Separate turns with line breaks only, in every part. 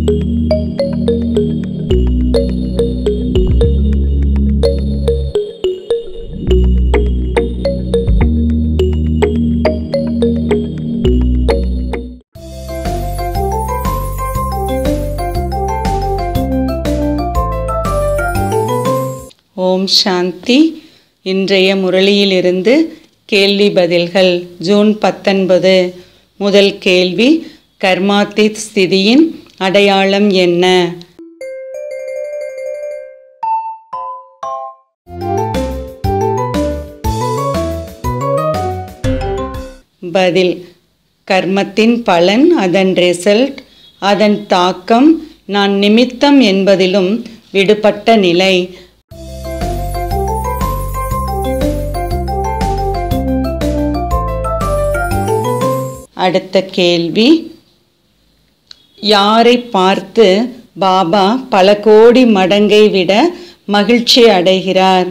ஓம் சாந்தி இன்றைய முரளியிலிருந்து கேள்வி பதில்கள் ஜூன் பத்தொன்பது முதல் கேள்வி கர்மாத்தித் ஸ்திதியின் அடையாளம் என்ன பதில் கர்மத்தின் பலன் அதன் ரிசல்ட் அதன் தாக்கம் நான் நிமித்தம் என்பதிலும் விடுபட்ட நிலை அடுத்த கேள்வி யாரை பார்த்து பாபா பல கோடி மடங்கை விட மகிழ்ச்சி அடைகிறார்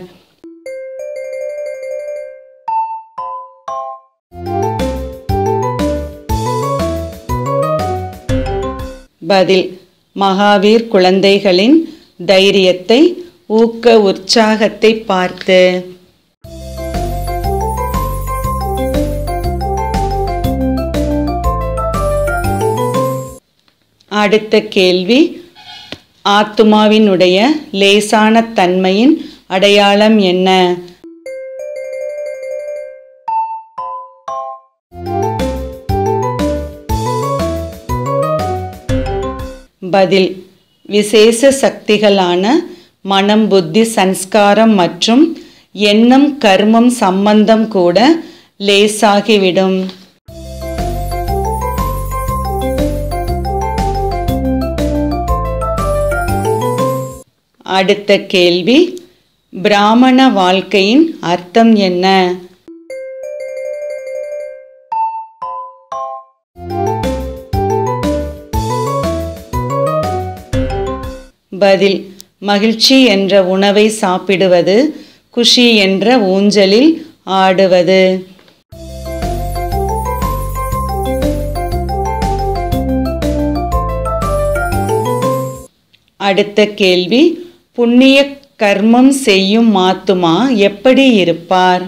பதில் மகாவீர் குழந்தைகளின் தைரியத்தை ஊக்க உற்சாகத்தை பார்த்து அடுத்த கேள்வி ஆத்துமாவினுடைய லேசான தன்மையின் அடையாளம் என்ன பதில் விசேஷ சக்திகளான மனம் புத்தி சன்ஸ்காரம் மற்றும் எண்ணம் கர்மம் சம்பந்தம் கூட லேசாகிவிடும் அடுத்த கேள்வி பிராமண வாழ்க்கையின் அர்த்தம் என்ன பதில் மகிழ்ச்சி என்ற உணவை சாப்பிடுவது குஷி என்ற ஊஞ்சலில் ஆடுவது அடுத்த கேள்வி புண்ணிய கர்மம் செய்யும் மாத்துமா எப்படி இருப்பார்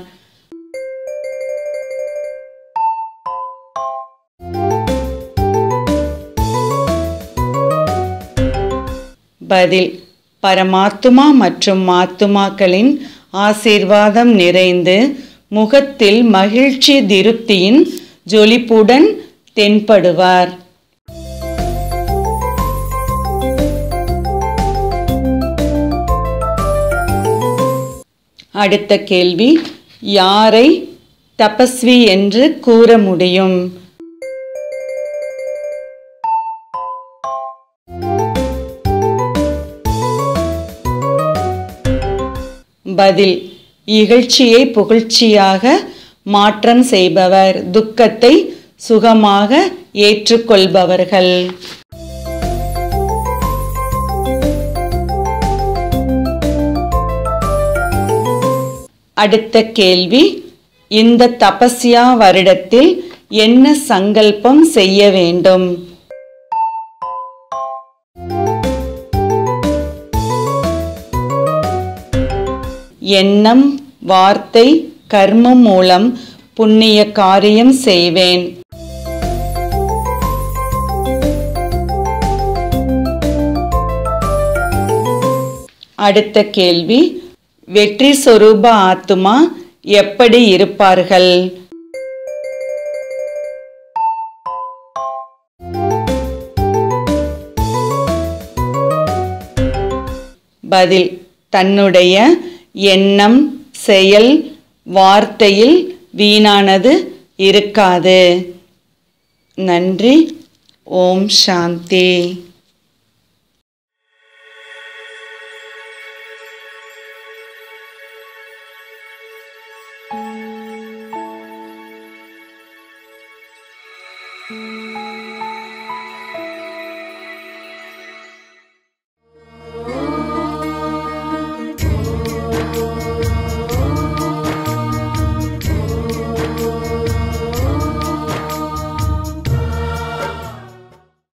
பதில் பரமாத்துமா மற்றும் மாத்துமாக்களின் ஆசீர்வாதம் நிறைந்து முகத்தில் மகிழ்ச்சி திருப்தியின் ஜொலிப்புடன் தென்படுவார் அடுத்த கேள்வி யாரை தபஸ்வி என்று கூற முடியும் பதில் இகழ்ச்சியை புகழ்ச்சியாக மாற்றம் செய்பவர் துக்கத்தை சுகமாக ஏற்றுக்கொள்பவர்கள் அடுத்த கேள்வி இந்த தபஸ்யா வருடத்தில் என்ன சங்கல்பம் செய்ய வேண்டும் எண்ணம் வார்த்தை கர்மம் மூலம் புண்ணிய காரியம் செய்வேன் அடுத்த கேள்வி வெற்றி சொரூப ஆத்துமா எப்படி இருப்பார்கள் பதில் தன்னுடைய எண்ணம் செயல் வார்த்தையில் வீணானது இருக்காது நன்றி ஓம் சாந்தி